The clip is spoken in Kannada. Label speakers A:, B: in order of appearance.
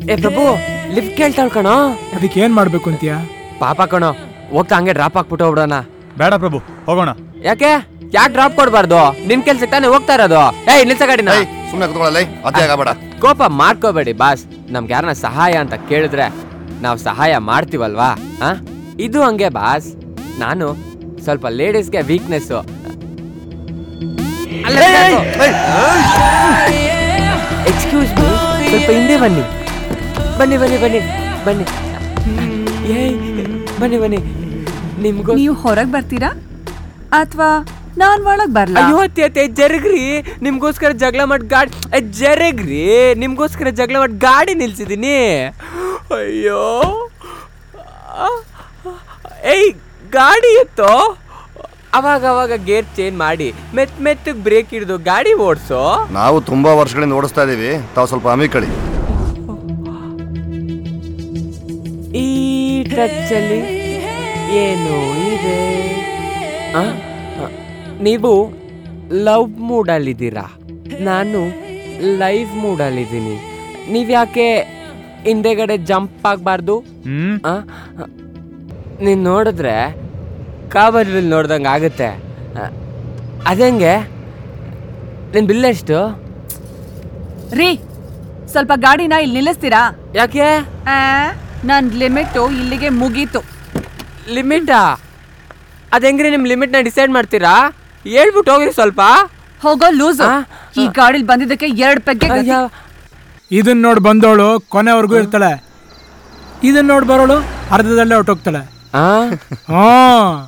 A: ಏ ಪ್ರಭು ಲಿಫ್ಟ್ ಕೇಳ್ತಾಳ್ ಕಣೋ
B: ಅದಕ್ಕೆ ಏನ್ ಮಾಡ್ಬೇಕು ಅಂತೀಯ
A: ಪಾಪ ಕಣೋ ಹೋಗ್ತಾ ಹಂಗೆ ಡ್ರಾಪ್ ಹಾಕ್ಬಿಟ್ಟು ಹೋಗ್ಬಿಡೋಣ
C: ಬೇಡ ಪ್ರಭು ಹೋಗೋಣ
A: ಯಾಕೆ ಯಾಕೆ ಡ್ರಾಪ್ ಕೊಡ್ಬಾರ್ದು ನಿನ್ ಕೆಲ್ಸಕ್ಕೆ ತಾನೇ ಹೋಗ್ತಾ ಇರೋದು ಏಯ್ ನಿಲ್ಸ ಗಾಡಿನ
D: ಏಯ್ ಸುಮ್ಮನೆ ಕುತ್ಕೊಳ್ಳಲ್ಲ ಅದೇ ಆಗಬೇಡ
A: ಕೋಪ ಮಾಡ್ಕೋಬೇಡಿ ಬಾಸ್ ನಮ್ಗೆ ಯಾರನ್ನ ಸಹಾಯ ಅಂತ ಕೇಳಿದ್ರೆ ನಾವು ಸಹಾಯ ಮಾಡ್ತೀವಲ್ವಾ ಆ ಇದು ಹಂಗೆ ಬಾಸ್ ನಾನು ಸ್ವಲ್ಪ ಲೇಡೀಸ್ಗೆ ವೀಕ್ನೆಸ್ ಎಕ್ಸ್ಕ್ಯೂಸ್ ಮೀ ಸ್ವಲ್ಪ ಹಿಂದೆ ಬನ್ನಿ ಬನ್ನಿ ಬನ್ನಿ ಬನ್ನಿ ಬನ್ನಿ ಏಯ್ ಬನ್ನಿ ಬನ್ನಿ ನಿಮ್ಗೂ
E: ನೀವು ಹೊರಗ್ ಬರ್ತೀರಾ ಅಥವಾ ನಾನ್ ಒಳಗ್ ಬರ್ಲಾ
A: ಅಯ್ಯೋ ಅತ್ತೆ ಅತ್ತೆ ಜರಗ್ರಿ ನಿಮ್ಗೋಸ್ಕರ ಜಗಳ ಮಾಡಿ ಗಾಡಿ ಅ, ಜರಗ್ರಿ ನಿಮ್ಗೋಸ್ಕರ ಜಗಳ ಮಾಡಿ ಗಾಡಿ ನಿಲ್ಸಿದೀನಿ ಅಯ್ಯೋ ಆ, ಏಯ್ ಗಾಡಿ ಎತ್ತೋ ಅವಾಗ ಅವಾಗ ಗೇರ್ ಚೇಂಜ್ ಮಾಡಿ ಮೆತ್ ಮೆತ್ತಗ್ ಬ್ರೇಕ್ ಹಿಡಿದು ಗಾಡಿ ಓಡಿಸೋ
D: ನಾವು ತುಂಬಾ ವರ್ಷಗಳಿಂದ ಓಡಿಸ್ತಾ ಇದೀವಿ ತಾವು ಸ್ವಲ್ಪ ಅಮಿಕಳಿ
A: ಈ ಟಚ್ಚಲ್ಲಿ ಏನು ಇದೆ ಆ? ಆ, ನೀವು ಲವ್ ಮೂಡಲ್ಲಿದ್ದೀರಾ ನಾನು ಲೈವ್ ಮೂಡಲ್ಲಿದ್ದೀನಿ ನೀವ್ಯಾಕೆ ಹಿಂದೆಗಡೆ ಜಂಪ್ ಆಗಬಾರ್ದು
C: ಹ್ಮ್
A: ನೀನು ನೋಡಿದ್ರೆ ಕಾಬರ್ವಿಲ್ ನೋಡ್ದಂಗೆ ಆಗುತ್ತೆ ಆ, ಅದಂಗೆ ನಿನ್ನ ಬಿಲ್ ಎಷ್ಟು
E: ರೀ ಸ್ವಲ್ಪ ಗಾಡಿನ ಇಲ್ಲಿ ನಿಲ್ಲಿಸ್ತೀರಾ
A: ಯಾಕೆ
E: ಆ, ನನ್ ಲಿಮಿಟ್ ಇಲ್ಲಿಗೆ ಮುಗೀತು
A: ಲಿಮಿಟಾ ಅದು ಹೆಂಗ್ರಿ ನಿಮ್ಮ ಲಿಮಿಟ್ನ ಡಿಸೈಡ್ ಮಾಡ್ತೀರಾ ಹೇಳ್ಬಿಟ್ಟು ಹೋಗ್ರಿ ಸ್ವಲ್ಪ
E: ಹೋಗೋ ಲೂಸು
A: ಆ,
E: ಈ ಗಾಡಿಲ್ ಬಂದಿದ್ದಕ್ಕೆ ಎರಡ್ ಪೆಗ್ಗೆ ಗತಿ.
A: ಅಯ್ಯೋ
B: ಇದನ್ನ ನೋಡ್ ಬಂದವಳು ಕೊನೆವರೆಗೂ ಇರ್ತಾಳೆ ಇದನ್ನ ನೋಡ್ ಬರೋಳು ಅರ್ಧದಲ್ಲೇ ಹೊಟ್ಟೋಗ್ತಾಳೆ
A: ಆ
B: ಹಾ